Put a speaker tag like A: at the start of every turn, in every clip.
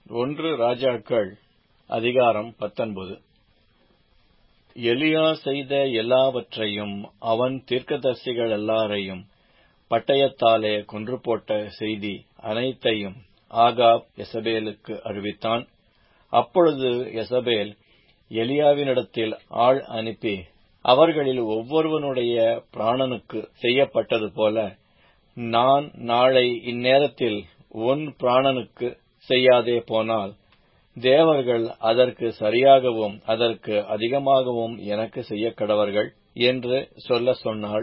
A: ஒன்று ராஜாக்கள் அதிகாரம் பத்தொன்பது எலியா செய்த எல்லாவற்றையும் அவன் தீர்க்கதரிசிகள் எல்லாரையும் பட்டயத்தாலே கொன்று போட்ட செய்தி அனைத்தையும் ஆகாப் யெசபேலுக்கு அறிவித்தான் அப்பொழுது யெசபேல் எலியாவினிடத்தில் ஆள் அனுப்பி அவர்களில் ஒவ்வொருவனுடைய பிராணனுக்கு செய்யப்பட்டது போல நான் நாளை இந்நேரத்தில் உன் பிராணனுக்கு செய்யாதே போனால் தேவர்கள் அதற்கு சரியாகவும் அதற்கு அதிகமாகவும் எனக்கு செய்யக்கடவர்கள் என்று சொல்லச் சொன்னாள்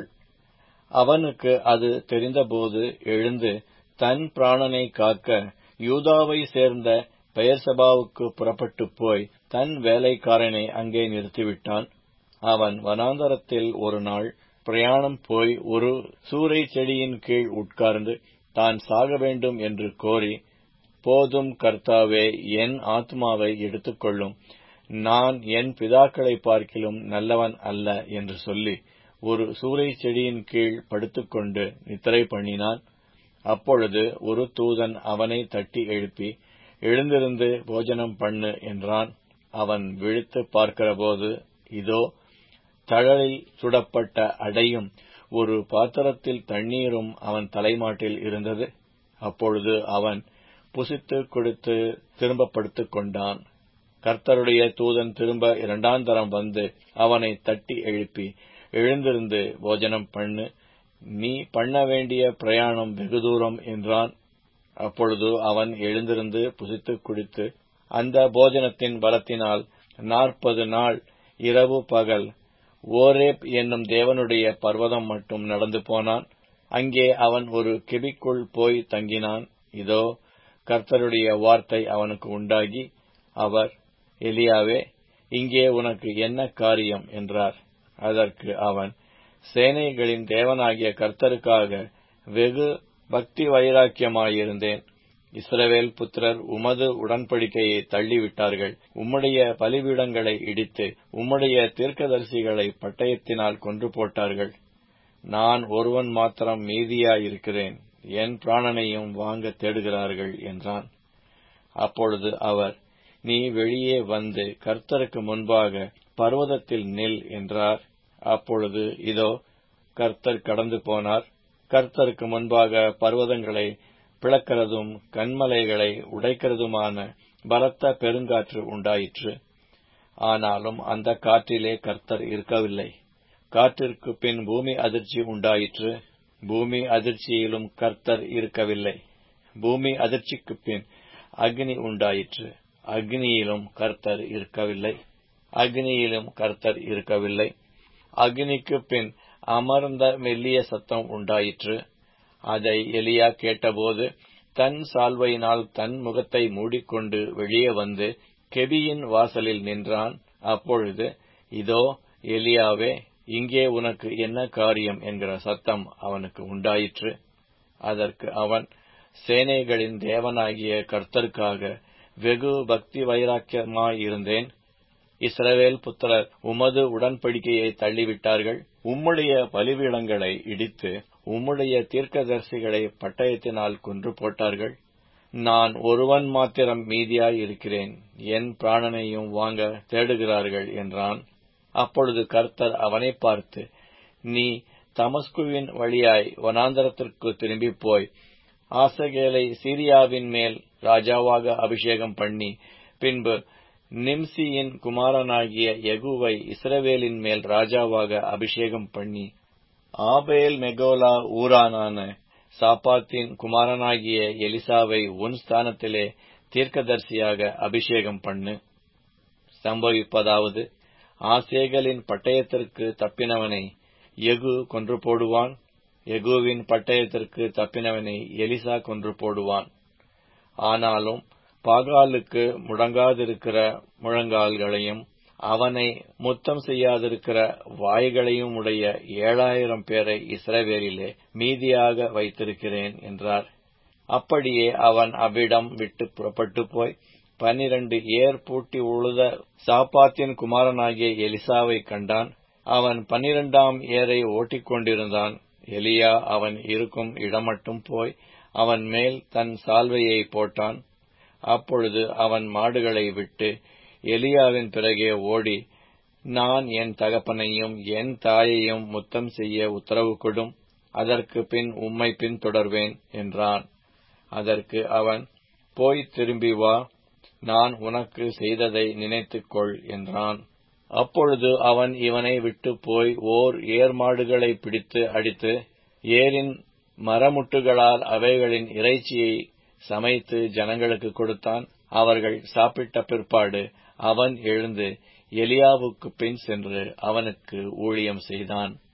A: அவனுக்கு அது தெரிந்தபோது எழுந்து தன் பிராணனை காக்க யூதாவை சேர்ந்த பெயர்சபாவுக்கு புறப்பட்டுப் போய் தன் வேலைக்காரனை அங்கே நிறுத்திவிட்டான் அவன் வனாந்தரத்தில் ஒரு நாள் பிரயாணம் போய் ஒரு சூரை செடியின் கீழ் உட்கார்ந்து தான் சாக வேண்டும் என்று கோரி போதும் கர்த்தாவே என் ஆத்மாவை எடுத்துக்கொள்ளும் நான் என் பிதாக்களை பார்க்கிலும் நல்லவன் அல்ல என்று சொல்லி ஒரு சூரை செடியின் கீழ் படுத்துக்கொண்டு நித்திரை பண்ணினான் அப்பொழுது ஒரு தூதன் அவனை தட்டி எழுப்பி எழுந்திருந்து போஜனம் பண்ணு என்றான் அவன் விழித்து பார்க்கிறபோது இதோ தழலில் சுடப்பட்ட அடையும் ஒரு பாத்திரத்தில் தண்ணீரும் அவன் தலைமாட்டில் இருந்தது அப்பொழுது அவன் புசித்து கொடுத்து திரும்ப படுத்துக் கொண்டான் கர்த்தருடைய தூதன் திரும்ப இரண்டாந்தரம் வந்து அவனை தட்டி எழுப்பி எழுந்திருந்து போஜனம் பண்ணு நீ பண்ண வேண்டிய பிரயாணம் வெகு தூரம் என்றான் அப்பொழுது அவன் எழுந்திருந்து புசித்து குடித்து அந்த போஜனத்தின் பலத்தினால் நாற்பது நாள் இரவு பகல் ஓரேப் என்னும் தேவனுடைய பர்வதம் மட்டும் நடந்து போனான் அங்கே அவன் ஒரு கெபிக்குள் போய் தங்கினான் இதோ கர்த்தருடைய வார்த்தை அவனுக்கு உண்டாகி அவர் எலியாவே இங்கே உனக்கு என்ன காரியம் என்றார் அதற்கு அவன் சேனைகளின் தேவனாகிய கர்த்தருக்காக வெகு பக்தி வைராக்கியமாயிருந்தேன் இஸ்ரவேல் புத்திரர் உமது உடன்படிக்கையை தள்ளிவிட்டார்கள் உம்முடைய பலிபீடங்களை இடித்து உம்முடைய தீர்க்கதரிசிகளை பட்டயத்தினால் கொன்று போட்டார்கள் நான் ஒருவன் மாத்திரம் மீதியாயிருக்கிறேன் என் பிராணனையும் வாங்க தேடுகிறார்கள் என்றான் அப்பொழுது அவர் நீ வெளியே வந்து கர்த்தருக்கு முன்பாக பர்வதத்தில் நில் என்றார் அப்பொழுது இதோ கர்த்தர் கடந்து போனார் கர்த்தருக்கு முன்பாக பர்வதங்களை பிளக்கிறதும் கண்மலைகளை உடைக்கிறதுமான பலத்த பெருங்காற்று உண்டாயிற்று ஆனாலும் அந்த காற்றிலே கர்த்தர் இருக்கவில்லை காற்றிற்கு பின் பூமி அதிர்ச்சி உண்டாயிற்று பூமி அதிர்ச்சியிலும் கர்த்தர் இருக்கவில்லை பூமி அதிர்ச்சிக்கு பின் அக்னி உண்டாயிற்று அக்னியிலும் கர்த்தர் இருக்கவில்லை அக்னியிலும் கர்த்தர் இருக்கவில்லை அக்னிக்கு பின் அமர்ந்த மெல்லிய சத்தம் உண்டாயிற்று அதை எலியா கேட்டபோது தன் சால்வையினால் தன் முகத்தை மூடிக்கொண்டு வெளியே வந்து கெபியின் வாசலில் நின்றான் அப்பொழுது இதோ எலியாவே இங்கே உனக்கு என்ன காரியம் என்கிற சத்தம் அவனுக்கு உண்டாயிற்று அதற்கு அவன் சேனைகளின் தேவனாகிய கர்த்தருக்காக வெகு பக்தி வைராக்கியமாயிருந்தேன் இஸ்ரவேல் புத்திரர் உமது உடன்படிக்கையை தள்ளிவிட்டார்கள் உம்முடைய பலிபீடங்களை இடித்து உம்முடைய தீர்க்கதரிசிகளை பட்டயத்தினால் கொன்று போட்டார்கள் நான் ஒருவன் மாத்திரம் மீதியாய் இருக்கிறேன் என் பிராணனையும் வாங்க தேடுகிறார்கள் என்றான் அப்பொழுது கர்த்தர் அவனை பார்த்து நீ தமஸ்குவின் வழியாய் வனாந்தரத்திற்கு திரும்பி போய் ஆசகேலை சீரியாவின் மேல் ராஜாவாக அபிஷேகம் பண்ணி பின்பு நிம்சியின் குமாரனாகிய யகுவை இஸ்ரவேலின் மேல் ராஜாவாக அபிஷேகம் பண்ணி ஆபேல் மெகோலா ஊரானான சாப்பாத்தின் குமாரனாகிய எலிசாவை உன் ஸ்தானத்திலே தீர்க்கதரிசியாக அபிஷேகம் பண்ணு சம்பவிப்பதாவது ஆசேகலின் பட்டயத்திற்கு தப்பினவனை எகு கொன்று போடுவான் எகுவின் பட்டயத்திற்கு தப்பினவனை எலிசா கொன்று போடுவான் ஆனாலும் பாகாலுக்கு முடங்காதிருக்கிற முழங்கால்களையும் அவனை முத்தம் செய்யாதிருக்கிற வாய்களையும் உடைய ஏழாயிரம் பேரை இஸ்ரவேலிலே மீதியாக வைத்திருக்கிறேன் என்றார் அப்படியே அவன் அவ்விடம் விட்டு புறப்பட்டு போய் பன்னிரண்டு ஏர் பூட்டி உழுத சாப்பாத்தின் குமாரனாகிய எலிசாவை கண்டான் அவன் பன்னிரண்டாம் ஏரை ஓட்டிக் கொண்டிருந்தான் எலியா அவன் இருக்கும் இடமட்டும் போய் அவன் மேல் தன் சால்வையை போட்டான் அப்பொழுது அவன் மாடுகளை விட்டு எலியாவின் பிறகே ஓடி நான் என் தகப்பனையும் என் தாயையும் முத்தம் செய்ய உத்தரவு கொடும் அதற்கு பின் உம்மை பின்தொடர்வேன் என்றான் அதற்கு அவன் போய் திரும்பி வா நான் உனக்கு செய்ததை நினைத்துக்கொள் என்றான் அப்பொழுது அவன் இவனை விட்டு போய் ஓர் ஏர் மாடுகளை பிடித்து அடித்து ஏரின் மரமுட்டுகளால் அவைகளின் இறைச்சியை சமைத்து ஜனங்களுக்கு கொடுத்தான் அவர்கள் சாப்பிட்ட பிற்பாடு அவன் எழுந்து எலியாவுக்கு பின் சென்று அவனுக்கு ஊழியம் செய்தான்